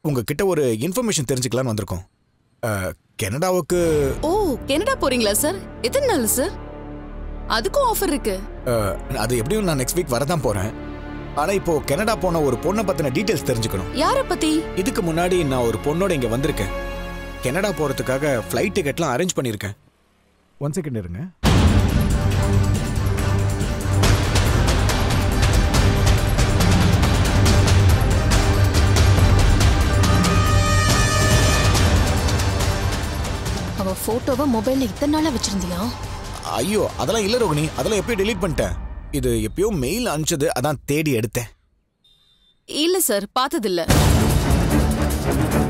உங்ககிட்ட ஒரு இன்ஃபர்மேஷன் தெரிஞ்சுக்கலாம்னு வந்திருக்கோம் அஹ், கனடாவுக்கு ஓ கனடா போறீங்களா சார் எத்தனை நாள் சார் அதுக்கும் ஆஃபர் இருக்கு அஹ், அது எப்படியும் நான் நெக்ஸ்ட் வீக் வரதான் போறேன் ஆனா இப்போ கனடா போன ஒரு பொண்ணை பத்தின டீடைல்ஸ் தெரிஞ்சுக்கணும் யார பத்தி இதுக்கு முன்னாடி நான் ஒரு பொண்ணோட இங்க வந்திருக்கேன் கனடா போறதுக்காக ஃப்ளைட் டிக்கெட்லாம் அரேஞ்ச் பண்ணியிருக்கேன் ஒன் செகண்ட் இருங்க அவ போட்டோவை மொபைல்ல இத்தனை நாளா வச்சிருந்தியா ஐயோ அதெல்லாம் இல்ல ரோகிணி அதெல்லாம் எப்பயும் delete பண்ணிட்டேன் இது எப்பயோ மெயில் அனுப்பிச்சது அதான் தேடி எடுத்தேன் இல்ல சார் பார்த்ததில்ல